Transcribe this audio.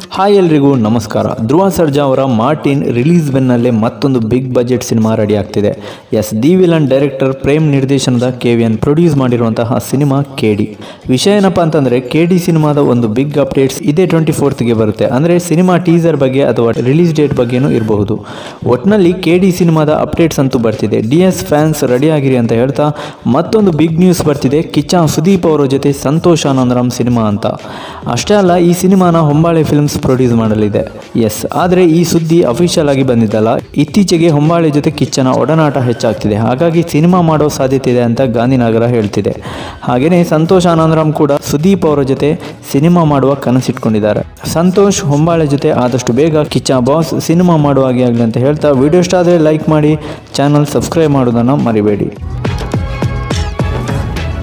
hi ಎಲ್ರಿಗೂ ನಮಸ್ಕಾರ ಧ್ರುವ ಸರ್ಜಾ ಅವರ ಮಾರ್ಟಿನ್ ರಿಲೀಸ್ ಬೆನ್ನಲ್ಲೇ ಮತ್ತೊಂದು ಬಿಗ್ ಬಜೆಟ್ ಸಿನಿಮಾ ರೆಡಿ ಆಗ್ತಿದೆ yes the villain director Prem ನಿರ್ದೇಶನದ ಕೆ ವಿ ಎನ್ ಪ್ರೊಡ್ಯೂಸ್ ಮಾಡಿರುವಂತಹ ಸಿನಿಮಾ ಕೆ ಡಿ ವಿಷಯ ಏನಪ್ಪ ಅಂತಂದರೆ ಕೆ ಡಿ ಸಿನಿಮಾದ ಒಂದು ಬಿಗ್ ಅಪ್ಡೇಟ್ಸ್ ಇದೇ ಟ್ವೆಂಟಿ ಫೋರ್ತ್ಗೆ ಬರುತ್ತೆ ಅಂದರೆ ಸಿನಿಮಾ ಟೀಸರ್ ಬಗ್ಗೆ ಅಥವಾ ರಿಲೀಸ್ ಡೇಟ್ ಬಗ್ಗೆನೂ ಇರಬಹುದು ಒಟ್ಟಿನಲ್ಲಿ ಕೆ ಡಿ ಸಿನಿಮಾದ ಅಪ್ಡೇಟ್ಸ್ ಅಂತೂ ಬರ್ತಿದೆ ಡಿ ಎಸ್ ಫ್ಯಾನ್ಸ್ ರೆಡಿ ಆಗಿರಿ ಅಂತ ಹೇಳ್ತಾ ಮತ್ತೊಂದು ಬಿಗ್ ನ್ಯೂಸ್ ಬರ್ತಿದೆ ಕಿಚ್ಚ ಸುದೀಪ್ ಅವರ ಜೊತೆ ಸಂತೋಷ್ ಆನಂದರಾಮ್ ಸಿನಿಮಾ ಅಂತ ಅಷ್ಟೇ ಅಲ್ಲ ಈ ಸಿನಿಮಾನ ಹೊಂಬಾಳೆ ಫಿಲ್ಮ್ಸ್ ಪ್ರೊಡ್ಯೂಸ್ ಮಾಡಲಿದೆ ಎಸ್ ಆದರೆ ಈ ಸುದ್ದಿ ಅಫಿಷಿಯಲ್ ಆಗಿ ಬಂದಿದ್ದಲ್ಲ ಇತ್ತೀಚೆಗೆ ಹೊಂಬಾಳೆ ಜೊತೆ ಕಿಚ್ಚನ ಒಡನಾಟ ಹೆಚ್ಚಾಗ್ತಿದೆ ಹಾಗಾಗಿ ಸಿನಿಮಾ ಮಾಡೋ ಸಾಧ್ಯತೆ ಇದೆ ಅಂತ ಗಾಂಧಿನಗರ ಹೇಳ್ತಿದೆ ಹಾಗೆಯೇ ಸಂತೋಷ್ ಆನಂದರಾಮ್ ಕೂಡ ಸುದೀಪ್ ಅವರ ಜೊತೆ ಸಿನಿಮಾ ಮಾಡುವ ಕನಸಿಟ್ಕೊಂಡಿದ್ದಾರೆ ಸಂತೋಷ್ ಹೊಂಬಾಳೆ ಜೊತೆ ಆದಷ್ಟು ಬೇಗ ಕಿಚ್ಚ ಬಾಸ್ ಸಿನಿಮಾ ಮಾಡುವ ಹಾಗೆ ಆಗಲಿ ಅಂತ ಹೇಳ್ತಾ ವಿಡಿಯೋ ಇಷ್ಟ ಆದರೆ ಲೈಕ್ ಮಾಡಿ ಚಾನಲ್ ಸಬ್ಸ್ಕ್ರೈಬ್ ಮಾಡೋದನ್ನು ಮರಿಬೇಡಿ